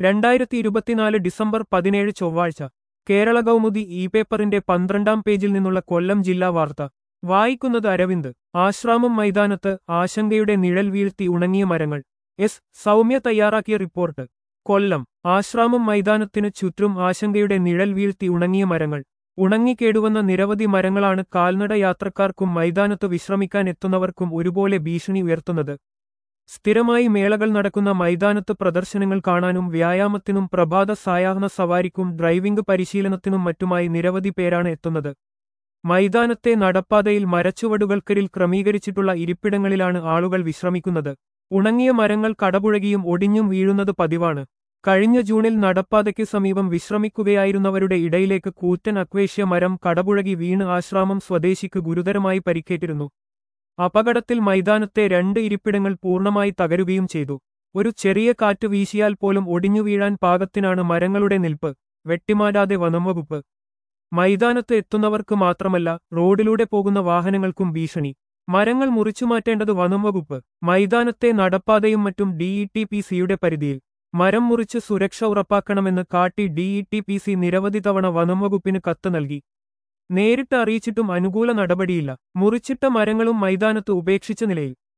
രണ്ടായിരത്തി ഇരുപത്തിനാല് ഡിസംബർ പതിനേഴ് ചൊവ്വാഴ്ച കേരള കൗമുദി ഇ പേപ്പറിന്റെ പന്ത്രണ്ടാം പേജിൽ നിന്നുള്ള കൊല്ലം ജില്ലാ വാർത്ത വായിക്കുന്നത് അരവിന്ദ് ആശ്രാമം മൈതാനത്ത് ആശങ്കയുടെ നിഴൽ വീഴ്ത്തി ഉണങ്ങിയ മരങ്ങൾ എസ് സൗമ്യ തയ്യാറാക്കിയ റിപ്പോർട്ട് കൊല്ലം ആശ്രാമം മൈതാനത്തിന് ചുറ്റും ആശങ്കയുടെ നിഴൽ വീഴ്ത്തി ഉണങ്ങിയ മരങ്ങൾ ഉണങ്ങിക്കേടുവന്ന നിരവധി മരങ്ങളാണ് കാൽനട യാത്രക്കാർക്കും മൈതാനത്ത് വിശ്രമിക്കാൻ എത്തുന്നവർക്കും ഒരുപോലെ ഭീഷണി ഉയർത്തുന്നത് സ്ഥിരമായി മേളകൾ നടക്കുന്ന മൈതാനത്ത് പ്രദർശനങ്ങൾ കാണാനും വ്യായാമത്തിനും പ്രഭാത സായാഹ്ന സവാരിക്കും ഡ്രൈവിംഗ് പരിശീലനത്തിനും മറ്റുമായി നിരവധി പേരാണ് എത്തുന്നത് മൈതാനത്തെ നടപ്പാതയിൽ മരച്ചുവടുകൾക്കരിൽ ക്രമീകരിച്ചിട്ടുള്ള ഇരിപ്പിടങ്ങളിലാണ് ആളുകൾ വിശ്രമിക്കുന്നത് ഉണങ്ങിയ മരങ്ങൾ കടപുഴകിയും ഒടിഞ്ഞും വീഴുന്നത് പതിവാണ് കഴിഞ്ഞ ജൂണിൽ നടപ്പാതയ്ക്ക് സമീപം വിശ്രമിക്കുകയായിരുന്നവരുടെ ഇടയിലേക്ക് കൂറ്റൻ അക്വേഷ്യ മരം കടപുഴകി വീണ് ആശ്രാമം സ്വദേശിക്ക് ഗുരുതരമായി പരിക്കേറ്റിരുന്നു അപകടത്തിൽ മൈതാനത്തെ രണ്ട് ഇരിപ്പിടങ്ങൾ പൂർണ്ണമായി തകരുകയും ചെയ്തു ഒരു ചെറിയ കാറ്റ് വീശിയാൽ പോലും ഒടിഞ്ഞു വീഴാൻ പാകത്തിനാണ് മരങ്ങളുടെ നിൽപ്പ് വെട്ടിമാറ്റാതെ വനംവകുപ്പ് മൈതാനത്ത് എത്തുന്നവർക്ക് മാത്രമല്ല റോഡിലൂടെ പോകുന്ന വാഹനങ്ങൾക്കും ഭീഷണി മരങ്ങൾ മുറിച്ചുമാറ്റേണ്ടത് വനംവകുപ്പ് മൈതാനത്തെ നടപ്പാതയും മറ്റും ഡിഇടി പി സിയുടെ പരിധിയിൽ മരം മുറിച്ച് സുരക്ഷ ഉറപ്പാക്കണമെന്ന് കാട്ടി ഡിഇടി പി സി നിരവധി തവണ വനംവകുപ്പിന് കത്ത് നൽകി നേരിട്ട് അറിയിച്ചിട്ടും അനുകൂല നടപടിയില്ല മുറിച്ചിട്ട മരങ്ങളും മൈതാനത്ത് ഉപേക്ഷിച്ച നിലയിൽ